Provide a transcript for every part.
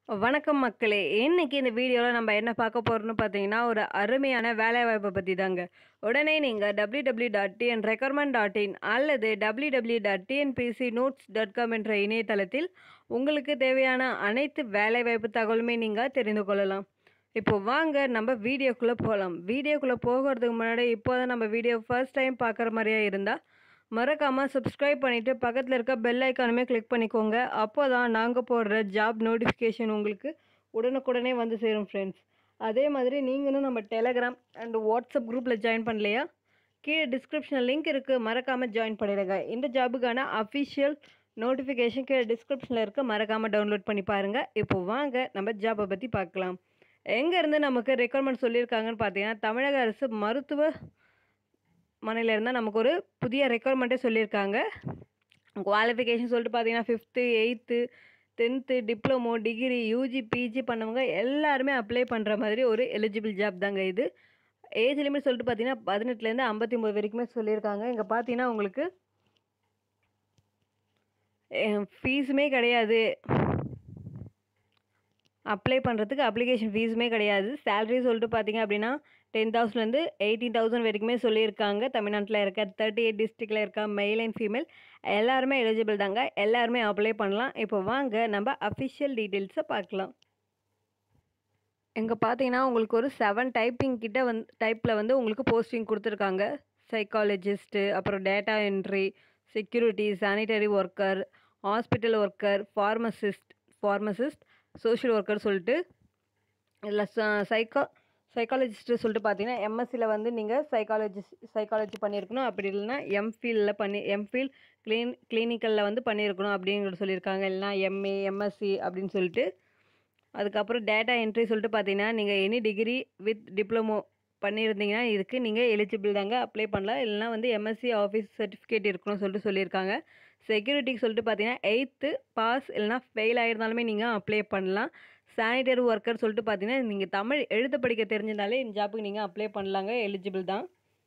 வணக்கம் மக்களே! இன்னைக்கு இந்த வீடியோல நம்ம என்ன பார்க்க போறோம்னு பார்த்தீங்கன்னா, ஒரு அருமையான வேலைவாய்ப்ப பத்தி தாங்க. உடனே நீங்க www.recruitment.in அல்லது www.tnpcnotes.com என்ற இணையதளத்தில் உங்களுக்கு தேவையான அனைத்து வேலைவாய்ப்பு தகவலுமே நீங்க தெரிந்து கொள்ளலாம். இப்போ வாங்க நம்ம வீடியோக்குள்ள போலாம். வீடியோக்குள்ள போகறதுக்கு முன்னாடி இப்போ தான் நம்ம வீடியோ ஃபர்ஸ்ட் டைம் பார்க்குற மாரியா இருந்தா, மறக்காம சப்ஸ்கிரைப் பண்ணிட்டு பக்கத்துல இருக்க பெல் ஐகானுமே கிளிக் பண்ணிக்கோங்க. அப்போதான் நாங்க போடுற ஜாப் நோட்டிஃபிகேஷன் உங்களுக்கு உடனுக்குடனே வந்து சேரும் ஃப்ரெண்ட்ஸ். அதே மாதிரி நீங்களும் நம்ம டெலகிராம் அண்ட் வாட்ஸ்அப் குரூப்ல ஜாயின் பண்ணலையா? கீழ டிஸ்கிரிப்ஷன்ல லிங்க் இருக்கு. மறக்காம ஜாயின் பண்ணிடுங்க. இந்த ஜாபுக்கான அஃபிஷியல் நோட்டிஃபிகேஷன் கீழ டிஸ்கிரிப்ஷன்ல இருக்கு. மறக்காம டவுன்லோட் பண்ணி பாருங்க. இப்போ வாங்க நம்ம ஜாப்ப பத்தி பார்க்கலாம். எங்க இருந்து நமக்கு ரெக்ரூட்மெண்ட் சொல்லியிருக்காங்கன்னு பார்த்தீங்கன்னா, தமிழக அரசு மருத்துவ மனையில இருந்தா நமக்கு ஒரு புதிய ரெக்ரூட்மெண்ட்டே சொல்லியிருக்காங்க. குவாலிஃபிகேஷன் சொல்லிட்டு பார்த்தீங்கன்னா, 5த்து, 8த்து, 10த்து, டிப்ளமோ, டிகிரி, யூஜி, பிஜி பண்ணவங்க எல்லாருமே அப்ளை பண்ற மாதிரி ஒரு எலிஜிபிள் ஜாப் தாங்க இது. ஏஜ் லிமிட் சொல்லிட்டு பார்த்தீங்கன்னா, 18லேருந்து 59 வரைக்குமே சொல்லியிருக்காங்க. இங்க பார்த்தீங்கன்னா உங்களுக்கு எ ஃபீஸுமே கிடையாது. அப்ளை பண்றதுக்கு அப்ளிகேஷன் ஃபீஸுமே கிடையாது. சேலரி சொல்லிட்டு பார்த்தீங்க அப்படின்னா, 10,000லேருந்து 18,000 வரைக்குமே சொல்லியிருக்காங்க. தமிழ்நாட்டுல இருக்க 38 டிஸ்ட்ரிக்ட்ல இருக்க மெயில் அண்ட் ஃபீமேல் எல்லாருமே எலிஜிபிள் தாங்க. எல்லாருமே அப்ளை பண்ணலாம். இப்போ வாங்க நம்ம அஃபிஷியல் டீட்டெயில்ஸ பார்க்கலாம். இங்க பார்த்தீங்கன்னா, உங்களுக்கு ஒரு 7 டைப்பிங் கிட்ட வந்து டைப்ல வந்து உங்களுக்கு போஸ்டிங் குடுத்துருக்காங்க. சைக்காலஜிஸ்ட், அப்புறம் data entry, security, sanitary worker, hospital worker, pharmacist pharmacist, social worker சொல்லிட்டு இதுல ச சைக்கா சைக்காலஜிஸ்ட் சொல்லிட்டு பார்த்தீங்கன்னா, எம்எஸ்சில வந்து நீங்க சைக்காலஜிஸ்ட் சைக்காலஜி பண்ணியிருக்கணும். அப்படி இல்லைன்னா எம்ஃபில்ல பண்ணி எம்ஃபில் கிளீன் கிளினிக்கல்ல வந்து பண்ணியிருக்கணும் அப்படிங்கிறது சொல்லியிருக்காங்க. இல்லைனா எம்ஏ, எம்எஸ்சி அப்படின்னு சொல்லிட்டு. அதுக்கப்புறம் டேட்டா என்ட்ரி சொல்லிட்டு பார்த்தீங்கன்னா, நீங்க எனி டிகிரி வித் டிப்ளமோ பண்ணியிருந்தீங்கன்னா, இதுக்கு நீங்க எலிஜிபிள் தாங்க. அப்ளை பண்ணலாம். இல்லைனா வந்து எம்எஸ்சி ஆஃபீஸ் சர்டிஃபிகேட் இருக்கணும்னு சொல்லிட்டு சொல்லியிருக்காங்க. செக்யூரிட்டிக்கு சொல்லிட்டு பார்த்தீங்கன்னா, 8த்து பாஸ் இல்லைனா ஃபெயில் ஆயிருந்தாலுமே நீங்க அப்ளை பண்ணலாம். சானிட்டரி ஒர்க்கர் சொல்லிட்டு பார்த்தீங்கன்னா, நீங்க தமிழ் எழுத படிக்க தெரிஞ்சிருந்தாலே இந்த ஜாப்புக்கு நீங்க அப்ளை பண்ணலாங்க. எலிஜிபிள் தான்.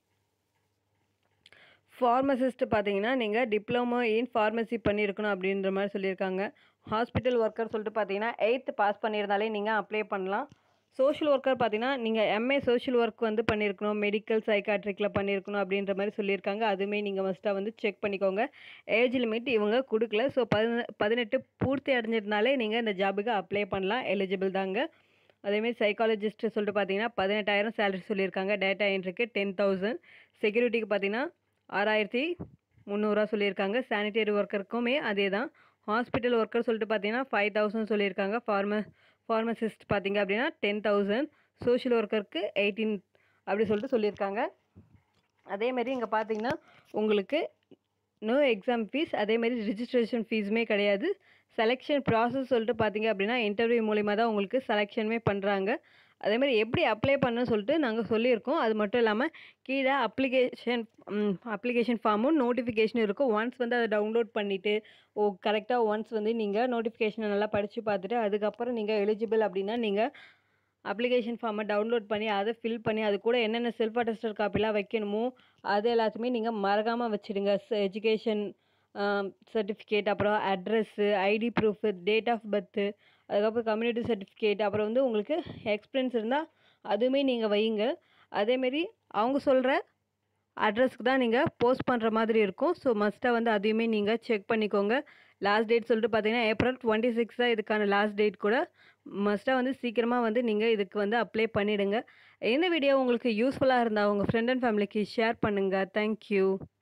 பார்மசிஸ்ட் பார்த்தீங்கன்னா, நீங்க டிப்ளமோ இன் பார்மசி பண்ணியிருக்கணும் அப்படின்ற மாரி சொல்லியிருக்காங்க. ஹாஸ்பிட்டல் ஒர்க்கர் சொல்லிட்டு பார்த்தீங்கன்னா, 8த் பாஸ் பண்ணியிருந்தாலே நீங்க அப்ளை பண்ணலாம். சோஷியல் ஒர்க்கர் பார்த்தீங்கன்னா, நீங்க எம்ஏ சோஷியல் ஒர்க் வந்து பண்ணியிருக்கணும். மெடிக்கல் சைக்காட்ரிக்ல பண்ணியிருக்கணும் அப்படின்ற மாரி சொல்லியிருக்காங்க. அதுவுமே நீங்க மஸ்ட்டா வந்து செக் பண்ணிக்கோங்க. ஏஜ் லிமிட் இவங்க குடுக்கல. ஸோ பதின 18 பூர்த்தி அடைஞ்சிருந்தாலே நீங்க இந்த ஜாபுக்கு அப்ளை பண்ணலாம். எலிஜிபிள் தாங்க. அதேமாரி சைக்காலஜிஸ்ட் சொல்லிட்டு பார்த்தீங்கன்னா, 18,000 சேலரி சொல்லியிருக்காங்க. டேட்டா என்ட்ரிக்கு 10,000 செக்யூரிட்டிக்கு பார்த்தீங்கன்னா, 6,300 சொல்லியிருக்காங்க. சானிட்டரி ஒர்க்கருக்குமே அதே தான். ஹாஸ்பிட்டல் ஒர்க்கர் சொல்லிட்டு பார்த்தீங்கன்னா, 5,000 சொல்லியிருக்காங்க. பார்ம பார்மசிஸ்ட் பார்த்தீங்க அப்படின்னா 10,000 சோஷியல் ஒர்க்கருக்கு 18 அப்படி சொல்லிட்டு சொல்லியிருக்காங்க. அதேமாரி இங்க பார்த்தீங்கன்னா, உங்களுக்கு நோ எக்ஸாம் ஃபீஸ் அதேமாரி ரிஜிஸ்ட்ரேஷன் ஃபீஸுமே கிடையாது. செலக்ஷன் ப்ராசஸ் சொல்லிட்டு பார்த்தீங்க அப்படின்னா, இன்டர்வியூ மூலியமா தான் உங்களுக்கு செலக்ஷனுமே பண்றாங்க. அதேமாரி எப்படி அப்ளை பண்ணணும்னு சொல்லிட்டு நாங்க சொல்லியிருக்கோம். அது மட்டும் இல்லாம கீழ அப்ளிகேஷன் ம் அப்ளிகேஷன் ஃபார்மும், நோட்டிஃபிகேஷனும் இருக்கும். ஒன்ஸ் வந்து அத டவுன்லோட் பண்ணிட்டு, ஓ கரெக்ட்டா ஒன்ஸ் வந்து நீங்க நோட்டிஃபிகேஷன நல்லா படிச்சு பார்த்துட்டு, அதுக்கப்புறம் நீங்க எலிஜிபிள் அப்படின்னா, நீங்க அப்ளிகேஷன் ஃபார்ம டவுன்லோட் பண்ணி, அத ஃபில் பண்ணி, அது கூட என்னென்ன செல்ஃப் அட்டஸ்டட் காப்பிலாம் வைக்கணுமோ, அது எல்லாத்தையுமே நீங்க மறக்காம வச்சுடுங்க. ஸ் எஜுகேஷன் அ சர்டிஃபிகேட், அப்புறம் address, ID proof, date of birth, அதுக்கப்புறம் கம்யூனிட்டி சர்டிஃபிகேட், அப்புறம் வந்து உங்களுக்கு எக்ஸ்பீரியன்ஸ் இருந்தா அதுவுமே நீங்க வையுங்க. அதேமாரி அவங்க சொல்ற அட்ரஸ்க்கு தான் நீங்க போஸ்ட் பண்ற மாதிரி இருக்கும். ஸோ மஸ்ட்டா வந்து அதையுமே நீங்க செக் பண்ணிக்கோங்க. லாஸ்ட் டேட் சொல்லிட்டு பார்த்தீங்கன்னா, ஏப்ரல் 26 தான் இதுக்கான லாஸ்ட் டேட் கூட. மஸ்ட்டா வந்து சீக்கிரமா வந்து நீங்க இதுக்கு வந்து அப்ளை பண்ணிடுங்க. இந்த வீடியோ உங்களுக்கு யூஸ்ஃபுல்லா இருந்தா உங்க ஃப்ரெண்ட் அண்ட் ஃபேமிலிக்கு ஷேர் பண்ணுங்க. Thank you.